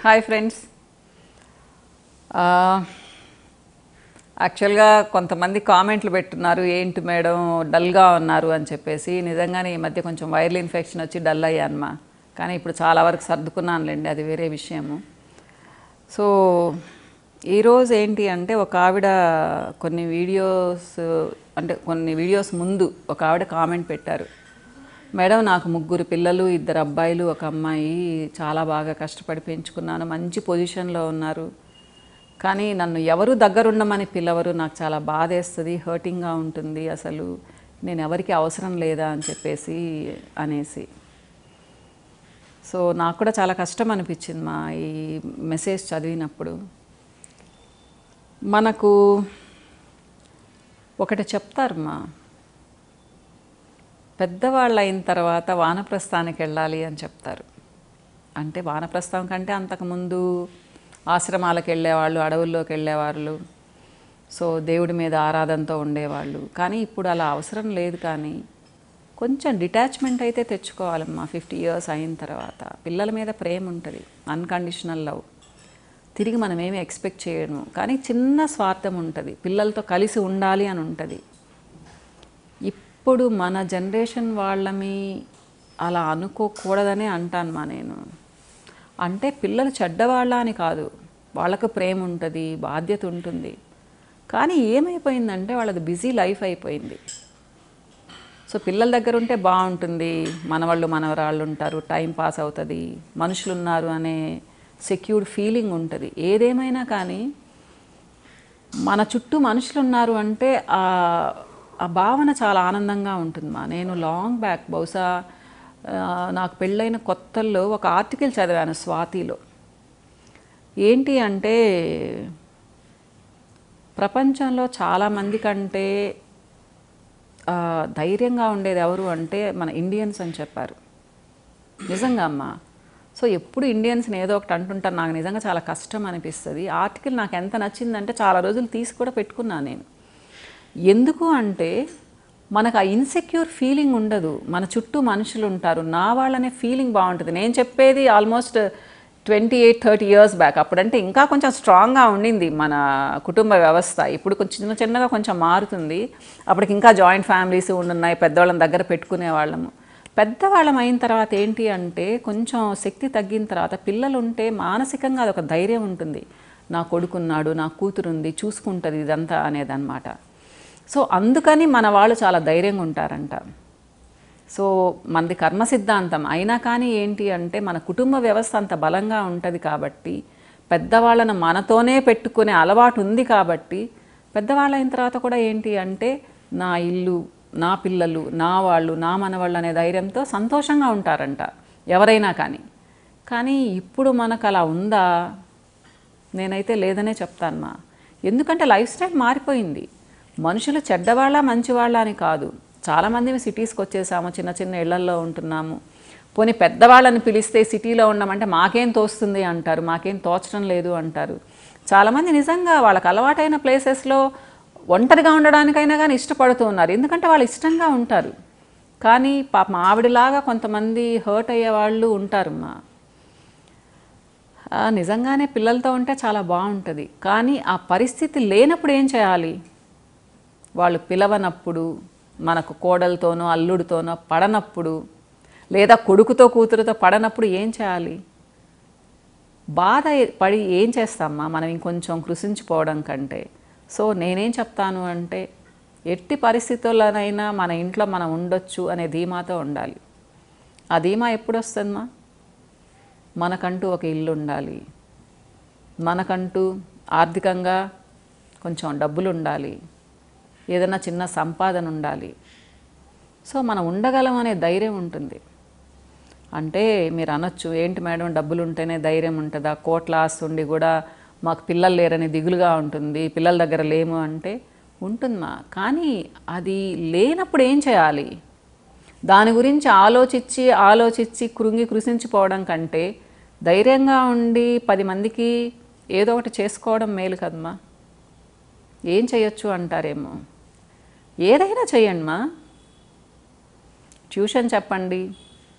hi friends యాక్చువల్గా కొంతమంది కామెంట్లు పెట్టున్నారు ఏంటి మేడం డల్గా ఉన్నారు అని చెప్పేసి నిజంగానే ఈ మధ్య కొంచెం వైరల్ ఇన్ఫెక్షన్ వచ్చి డల్ అయ్యానమా కానీ ఇప్పుడు చాలా వరకు సర్దుకున్నానులేండి అది వేరే విషయము సో ఈరోజు ఏంటి అంటే ఒక ఆవిడ కొన్ని వీడియోస్ అంటే కొన్ని వీడియోస్ ముందు ఒక ఆవిడ కామెంట్ పెట్టారు మేడం నాకు ముగ్గురు పిల్లలు ఇద్దరు అబ్బాయిలు ఒక అమ్మాయి చాలా బాగా కష్టపడి పెంచుకున్నాను మంచి పొజిషన్లో ఉన్నారు కానీ నన్ను ఎవరు దగ్గరుండమని పిలవరు నాకు చాలా బాధేస్తుంది హర్టింగ్గా ఉంటుంది అసలు నేను ఎవరికి అవసరం లేదా అని చెప్పేసి అనేసి సో నాకు కూడా చాలా కష్టం అనిపించింది మా ఈ మెసేజ్ చదివినప్పుడు మనకు ఒకటి చెప్తారు మా పెద్దవాళ్ళు అయిన తర్వాత వానప్రస్థానికి వెళ్ళాలి అని చెప్తారు అంటే వానప్రస్థం కంటే అంతకుముందు ఆశ్రమాలకు వెళ్ళేవాళ్ళు అడవుల్లోకి వెళ్ళేవాళ్ళు సో దేవుడి మీద ఆరాధనతో ఉండేవాళ్ళు కానీ ఇప్పుడు అలా అవసరం లేదు కానీ కొంచెం డిటాచ్మెంట్ అయితే తెచ్చుకోవాలమ్మా ఫిఫ్టీ ఇయర్స్ అయిన తర్వాత పిల్లల మీద ప్రేమ ఉంటుంది అన్కండిషనల్ లవ్ తిరిగి మనం ఏమి ఎక్స్పెక్ట్ చేయడము కానీ చిన్న స్వార్థం ఉంటుంది పిల్లలతో కలిసి ఉండాలి అని ఉంటుంది ఇప్పుడు మన జనరేషన్ వాళ్ళమి అలా అనుకోకూడదనే అంటాను మా నేను అంటే పిల్లలు చెడ్డవాళ్ళ అని కాదు వాళ్ళకు ప్రేమ ఉంటుంది బాధ్యత ఉంటుంది కానీ ఏమైపోయిందంటే వాళ్ళది బిజీ లైఫ్ అయిపోయింది సో పిల్లల దగ్గర ఉంటే బాగుంటుంది మనవాళ్ళు మనవరాళ్ళు ఉంటారు టైం పాస్ అవుతుంది మనుషులు ఉన్నారు అనే సెక్యూర్డ్ ఫీలింగ్ ఉంటుంది ఏదేమైనా కానీ మన చుట్టూ మనుషులు ఉన్నారు అంటే ఆ ఆ భావన చాలా ఆనందంగా ఉంటుంది మా నేను లాంగ్ బ్యాక్ బహుశా ఆ, నాకు పెళ్ళైన కొత్తల్లో ఒక ఆర్టికల్ చదివాను స్వాతిలో ఏంటి అంటే ప్రపంచంలో చాలామంది కంటే ఆ, ధైర్యంగా ఉండేది ఎవరు అంటే మన ఇండియన్స్ అని చెప్పారు నిజంగా అమ్మా సో ఎప్పుడు ఇండియన్స్ని ఏదో ఒకటి అంటుంటారు నాకు నిజంగా చాలా కష్టం అనిపిస్తుంది ఆర్టికల్ నాకు ఎంత నచ్చిందంటే చాలా రోజులు తీసి కూడా పెట్టుకున్నాను నేను ఎందుకు అంటే మనకు ఆ ఇన్సెక్యూర్ ఫీలింగ్ ఉండదు మన చుట్టూ మనుషులు ఉంటారు నా వాళ్ళనే ఫీలింగ్ బాగుంటుంది నేను చెప్పేది almost twenty eight thirty years back అప్పుడంటే ఇంకా కొంచెం స్ట్రాంగ్గా ఉండింది మన కుటుంబ వ్యవస్థ ఇప్పుడు కొంచెం చిన్న చిన్నగా కొంచెం మారుతుంది అప్పటికి ఇంకా జాయింట్ ఫ్యామిలీస్ ఉండున్నాయి పెద్దవాళ్ళని దగ్గర పెట్టుకునే వాళ్ళము పెద్దవాళ్ళం అయిన తర్వాత ఏంటి అంటే కొంచెం శక్తి తగ్గిన తర్వాత పిల్లలు ఉంటే మానసికంగా అదొక ధైర్యం ఉంటుంది నా కొడుకున్నాడు నా కూతురుంది చూసుకుంటుంది ఇదంతా అనేదన్నమాట సో అందుకని మన వాళ్ళు చాలా ధైర్యంగా ఉంటారంట సో మనది కర్మ సిద్ధాంతం అయినా కానీ ఏంటి అంటే మన కుటుంబ వ్యవస్థ అంత బలంగా ఉంటుంది కాబట్టి పెద్దవాళ్ళను మనతోనే పెట్టుకునే అలవాటు ఉంది కాబట్టి పెద్దవాళ్ళ అయిన తర్వాత కూడా ఏంటి అంటే నా ఇల్లు నా పిల్లలు నా వాళ్ళు నా మనవాళ్ళు అనే ధైర్యంతో సంతోషంగా ఉంటారంట ఎవరైనా కానీ కానీ ఇప్పుడు మనకు అలా ఉందా నేనైతే లేదనే చెప్తాను మా ఎందుకంటే లైఫ్ స్టైల్ మారిపోయింది మనుషులు చెడ్డవాళ్ళ మంచివాళ్ళ అని కాదు చాలామంది సిటీస్కి వచ్చేసాము చిన్న చిన్న ఇళ్లల్లో ఉంటున్నాము పోనీ పెద్దవాళ్ళని పిలిస్తే సిటీలో ఉన్నామంటే మాకేం తోస్తుంది అంటారు మాకేం తోచడం లేదు అంటారు చాలామంది నిజంగా వాళ్ళకి అలవాటైన ప్లేసెస్లో ఒంటరిగా ఉండడానికైనా కానీ ఇష్టపడుతూ ఉన్నారు ఎందుకంటే వాళ్ళు ఇష్టంగా ఉంటారు కానీ పాపం ఆవిడలాగా కొంతమంది హర్ట్ అయ్యే వాళ్ళు ఉంటారు మా ఆ, నిజంగానే పిల్లలతో ఉంటే చాలా బాగుంటుంది కానీ ఆ పరిస్థితి లేనప్పుడు ఏం చేయాలి వాళ్ళు పిలవనప్పుడు మనకు కోడలతోనో అల్లుడితోనో పడనప్పుడు లేదా కొడుకుతో కూతురుతో పడనప్పుడు ఏం చేయాలి బాధ ఏ- పడి ఏం చేస్తామా మనం ఇంకొంచెం కృషించిపోవడం కంటే సో నేనేం చెప్తాను అంటే ఎట్టి పరిస్థితుల్లోనైనా మన ఇంట్లో మనం ఉండొచ్చు అనే ధీమాతో ఉండాలి ఆ ధీమా ఎప్పుడు వస్తుందమ్మా మనకంటూ ఒక ఇల్లు ఉండాలి మనకంటూ ఆర్థికంగా కొంచెం డబ్బులు ఉండాలి ఏదైనా చిన్న సంపాదన ఉండాలి సో మనం ఉండగలం అనే ధైర్యం ఉంటుంది అంటే మీరు అనొచ్చు ఏంటి మేడం డబ్బులు ఉంటేనే ధైర్యం ఉంటుందా కోట్ల ఆస్తి ఉండి కూడా మాకు పిల్లలు లేరని దిగులుగా ఉంటుంది పిల్లల దగ్గర లేము అంటే ఉంటుందా కానీ అది లేనప్పుడు ఏం చేయాలి దాని గురించి ఆలోచించి ఆలోచించి కృంగి కృషించిపోవడం కంటే ధైర్యంగా ఉండి పది మందికి ఏదో ఒకటి చేసుకోవడం మేలు కదమ్మా ఏం చేయొచ్చు అంటారేమో ఏదైనా చేయండి మా ట్యూషన్ చెప్పండి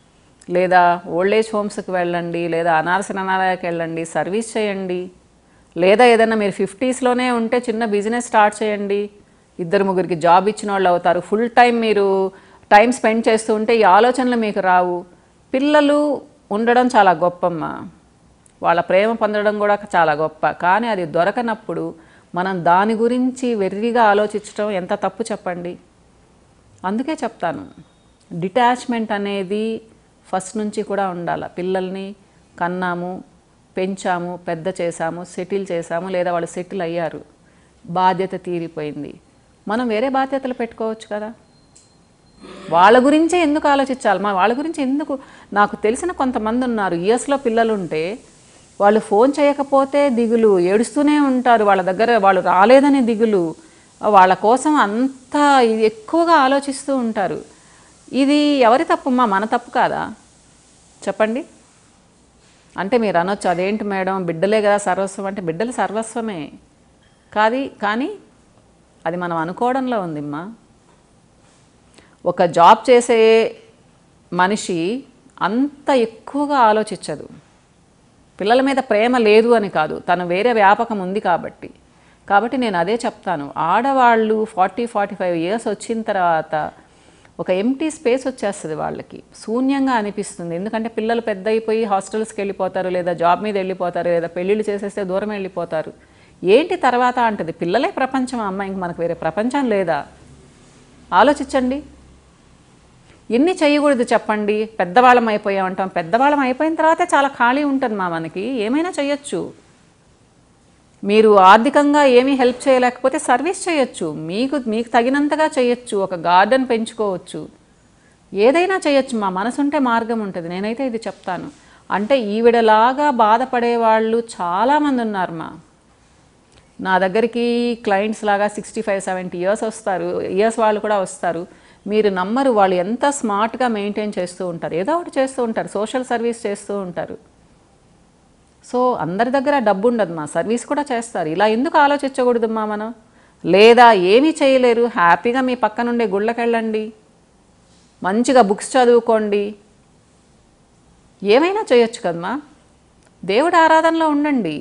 లేదా ఓల్డ్ ఏజ్ హోమ్స్కి వెళ్ళండి లేదా అనాథాలయాలకు వెళ్ళండి సర్వీస్ చేయండి లేదా ఏదైనా మీరు ఫిఫ్టీస్లోనే ఉంటే చిన్న బిజినెస్ స్టార్ట్ చేయండి ఇద్దరు ముగ్గురికి జాబ్ ఇచ్చిన వాళ్ళు అవుతారు ఫుల్ టైం మీరు టైం స్పెండ్ చేస్తూ ఉంటే ఈ ఆలోచనలు మీకు రావు పిల్లలు ఉండడం చాలా గొప్పమ్మ వాళ్ళ ప్రేమ పొందడం కూడా చాలా గొప్ప కానీ అది దొరకనప్పుడు మనం దాని గురించి వెర్రిగా ఆలోచించడం ఎంత తప్పు చెప్పండి అందుకే చెప్తాను డిటాచ్మెంట్ అనేది ఫస్ట్ నుంచి కూడా ఉండాలి పిల్లల్ని కన్నాము పెంచాము పెద్ద చేశాము సెటిల్ చేశాము లేదా వాళ్ళు సెటిల్ అయ్యారు బాధ్యత తీరిపోయింది మనం వేరే బాధ్యతలు పెట్టుకోవచ్చు కదా వాళ్ళ గురించే ఎందుకు ఆలోచించాలి మా వాళ్ళ గురించి ఎందుకు నాకు తెలిసిన కొంతమంది ఉన్నారు ఇయర్స్లో పిల్లలు ఉంటే వాళ్ళు ఫోన్ చేయకపోతే దిగులు ఏడుస్తూనే ఉంటారు వాళ్ళ దగ్గర వాళ్ళు రాలేదని దిగులు వాళ్ళ కోసం అంత ఇది ఎక్కువగా ఆలోచిస్తూ ఉంటారు ఇది ఎవరి తప్పమ్మా మన తప్పు కాదా చెప్పండి అంటే మీరు అనొచ్చు అదేంటి మేడం బిడ్డలే కదా సర్వస్వం అంటే బిడ్డలు సర్వస్వమే కాది కానీ అది మనం అనుకోవడంలో ఉందిమ్మా ఒక జాబ్ చేసే మనిషి అంత ఎక్కువగా ఆలోచించదు పిల్లల మీద ప్రేమ లేదు అని కాదు తను వేరే వ్యాపకం ఉంది కాబట్టి కాబట్టి నేను అదే చెప్తాను ఆడవాళ్ళు ఫార్టీ ఫార్టీ ఫైవ్ ఇయర్స్ వచ్చిన తర్వాత ఒక ఎంటీ స్పేస్ వచ్చేస్తుంది వాళ్ళకి శూన్యంగా అనిపిస్తుంది ఎందుకంటే పిల్లలు పెద్ద అయిపోయి హాస్టల్స్కి వెళ్ళిపోతారు లేదా జాబ్ మీద వెళ్ళిపోతారు లేదా పెళ్ళిళ్ళు చేసేస్తే దూరం వెళ్ళిపోతారు ఏంటి తర్వాత అంటది పిల్లలే ప్రపంచం అమ్మ ఇంక మనకు వేరే ప్రపంచం లేదా ఆలోచించండి ఎన్ని చేయకూడదు చెప్పండి పెద్దవాళ్ళం అయిపోయామంటాం పెద్దవాళ్ళం అయిపోయిన తర్వాతే చాలా ఖాళీ ఉంటుంది మా మనకి ఏమైనా చేయొచ్చు మీరు ఆర్థికంగా ఏమీ హెల్ప్ చేయలేకపోతే సర్వీస్ చేయొచ్చు మీకు మీకు తగినంతగా చేయొచ్చు ఒక గార్డెన్ పెంచుకోవచ్చు ఏదైనా చేయొచ్చు మా మనసుంటే మార్గం ఉంటుంది నేనైతే ఇది చెప్తాను అంటే ఈవిడలాగా బాధపడే వాళ్ళు చాలామంది ఉన్నారు మా నా దగ్గరికి క్లయింట్స్ లాగా సిక్స్టీ ఫైవ్ సెవెంటీ ఇయర్స్ వస్తారు ఇయర్స్ వాళ్ళు కూడా వస్తారు మీరు నమ్మరు వాళ్ళు ఎంత స్మార్ట్గా మెయింటైన్ చేస్తూ ఉంటారు ఏదో ఒకటి చేస్తూ ఉంటారు సోషల్ సర్వీస్ చేస్తూ ఉంటారు సో అందరి దగ్గర డబ్బు ఉండదు మా సర్వీస్ కూడా చేస్తారు ఇలా ఎందుకు ఆలోచించకూడదమ్మా మనం లేదా ఏమీ చేయలేరు హ్యాపీగా మీ పక్కనుండే గుళ్ళకెళ్ళండి మంచిగా బుక్స్ చదువుకోండి ఏమైనా చేయొచ్చు కదమ్మా దేవుడి ఆరాధనలో ఉండండి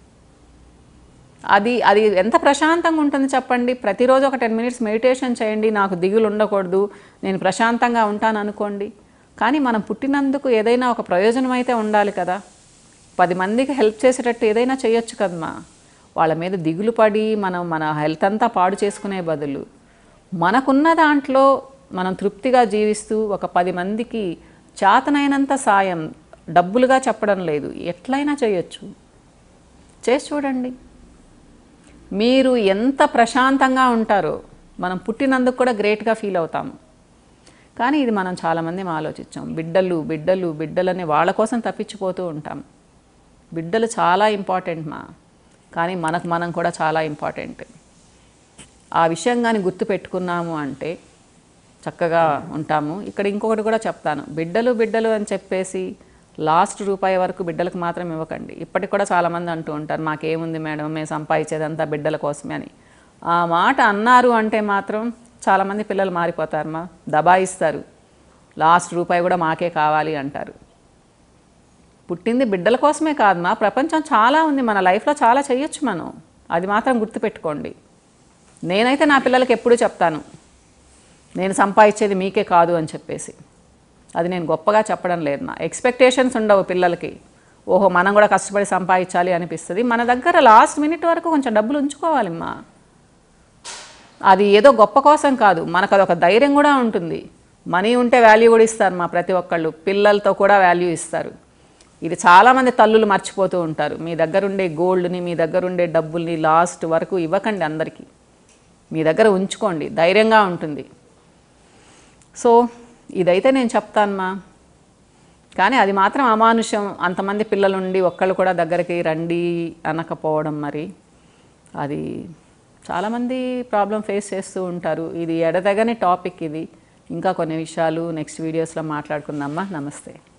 అది అది ఎంత ప్రశాంతంగా ఉంటుంది చెప్పండి ప్రతిరోజు ఒక టెన్ మినిట్స్ మెడిటేషన్ చేయండి నాకు దిగులు ఉండకూడదు నేను ప్రశాంతంగా ఉంటాను అనుకోండి కానీ మనం పుట్టినందుకు ఏదైనా ఒక ప్రయోజనం అయితే ఉండాలి కదా పది మందికి హెల్ప్ చేసేటట్టు ఏదైనా చేయొచ్చు కదమ్మా వాళ్ళ మీద దిగులు పడి మనం మన హెల్త్ అంతా పాడు చేసుకునే బదులు మనకున్న దాంట్లో మనం తృప్తిగా జీవిస్తూ ఒక పది మందికి చేతనైనంత సాయం డబ్బులుగా చెప్పడం లేదు ఎట్లయినా చేయొచ్చు చేసి చూడండి మీరు ఎంత ప్రశాంతంగా ఉంటారో మనం పుట్టినందుకు కూడా గ్రేట్గా ఫీల్ అవుతాము కానీ ఇది మనం చాలామంది ఆలోచించాం బిడ్డలు బిడ్డలు బిడ్డలని వాళ్ళ కోసం తప్పించిపోతూ ఉంటాం బిడ్డలు చాలా ఇంపార్టెంట్ మా కానీ మనకు మనం కూడా చాలా ఇంపార్టెంట్ ఆ విషయం కానీ గుర్తు పెట్టుకున్నాము అంటే చక్కగా ఉంటాము ఇక్కడ ఇంకొకటి కూడా చెప్తాను బిడ్డలు బిడ్డలు అని చెప్పేసి లాస్ట్ రూపాయి వరకు బిడ్డలకు మాత్రం ఇవ్వకండి ఇప్పటికి కూడా చాలామంది అంటూ ఉంటారు మాకేముంది మేడం మేము సంపాదించేదంతా బిడ్డల కోసమే అని ఆ మాట అన్నారు అంటే మాత్రం చాలామంది పిల్లలు మారిపోతారమ్మా దబాయిస్తారు లాస్ట్ రూపాయి కూడా మాకే కావాలి అంటారు పుట్టింది బిడ్డల కోసమే కాదమ్మా ప్రపంచం చాలా ఉంది మన లైఫ్లో చాలా చేయొచ్చు మనం అది మాత్రం గుర్తుపెట్టుకోండి నేనైతే నా పిల్లలకి ఎప్పుడూ చెప్తాను నేను సంపాదించేది మీకే కాదు అని చెప్పేసి అది నేను గొప్పగా చెప్పడం లేదు నా ఎక్స్పెక్టేషన్స్ ఉండవు పిల్లలకి ఓహో మనం కూడా కష్టపడి సంపాదించాలి అనిపిస్తుంది మన దగ్గర లాస్ట్ మినిట్ వరకు కొంచెం డబ్బులు ఉంచుకోవాలిమ్మా అది ఏదో గొప్ప కోసం కాదు మనకు అదొక ధైర్యం కూడా ఉంటుంది మనీ ఉంటే వాల్యూ కూడా ఇస్తారు మా ప్రతి ఒక్కళ్ళు పిల్లలతో కూడా వాల్యూ ఇస్తారు ఇది చాలామంది తల్లులు మర్చిపోతూ ఉంటారు మీ దగ్గర ఉండే గోల్డ్ని మీ దగ్గర ఉండే డబ్బుల్ని లాస్ట్ వరకు ఇవ్వకండి అందరికీ మీ దగ్గర ఉంచుకోండి ధైర్యంగా ఉంటుంది సో ఇదైతే నేను చెప్తానమ్మా కానీ అది మాత్రం అమానుషం అంతమంది పిల్లలుండి ఒక్కళ్ళు కూడా దగ్గరికి రండి అనకపోవడం మరి అది చాలామంది ప్రాబ్లం ఫేస్ చేస్తూ ఉంటారు ఇది ఎడతెగని టాపిక్ ఇది ఇంకా కొన్ని విషయాలు నెక్స్ట్ వీడియోస్లో మాట్లాడుకుందామా నమస్తే